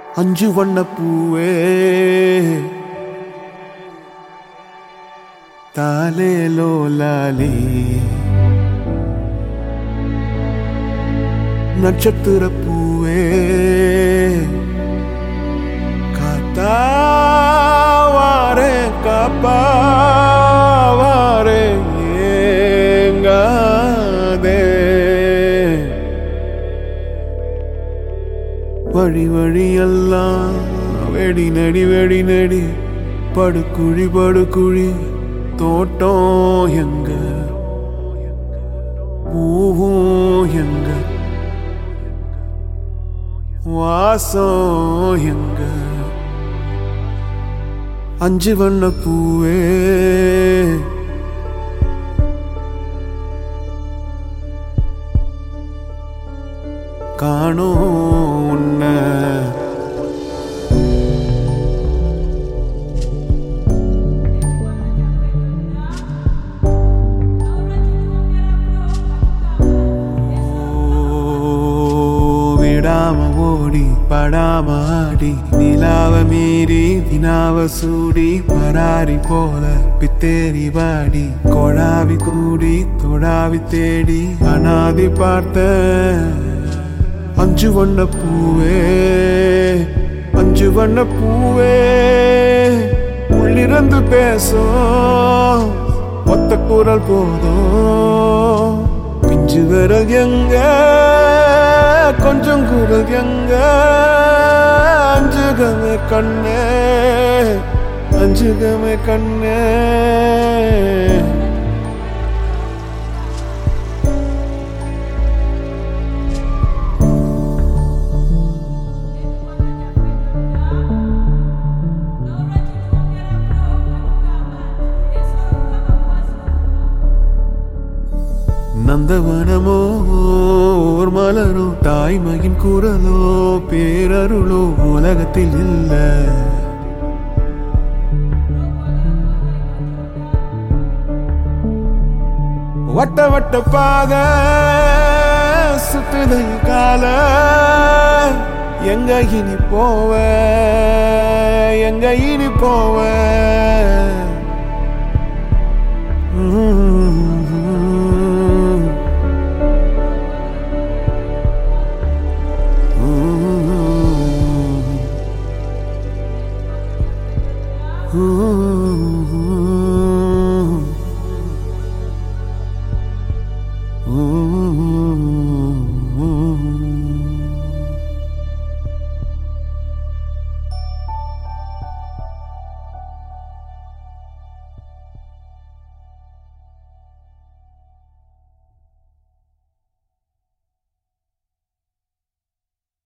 அஞ்சு வண்ண பூவே தாலே லோலாலி நட்சத்திர பூவே காத்தாவாரே காப்பாவாரே ஏங்காதே வழி வழியெல்லாம் வெடி நடி வெடி நடி படுக்குழி படுக்குழி தோட்டம் எங்க பூவும் எங்க வாசம் எங்க அஞ்சு வண்ண பூவே காணோம் உன்னை விடாம ஓடி படாம ஆடி நிலாவ மீறி வினாவ சூடி பராரி போல பித்தேரி வாடி கொழாவி கூடி தொடாவி தேடி அனாதி பார்த்த அஞ்சு வண்ண பூவே அஞ்சு வண்ண பூவே உள்ளிருந்து பேசும் ஒத்த குரல் போதும் பிஞ்சு விரல் எங்க கொஞ்சம் குரல் எங்க அஞ்சுகமே கண்ணே அஞ்சுகமே கண்ணே நந்தவனமோ ஓர் மலரோ தாய்மையின் குரலோ பேரருளோ உலகத்தில் இல்ல வட்ட வட்ட பாத சுத்துதை கால எங்க இனி போவ எங்க இனி போவ